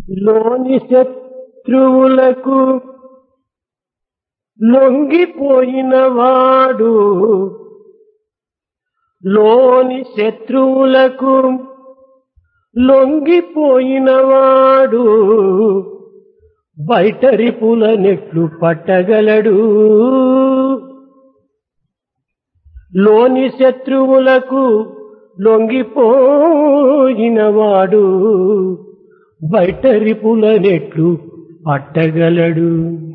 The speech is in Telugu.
లోని శత్రువులకు లొంగిపోయిన వాడు లోని శత్రువులకు లొంగిపోయిన వాడు బయట రిపుల నెట్లు పట్టగలడు లోని శత్రువులకు లొంగిపోయిన వాడు బయట రిపుల నెట్లు పట్టగలడు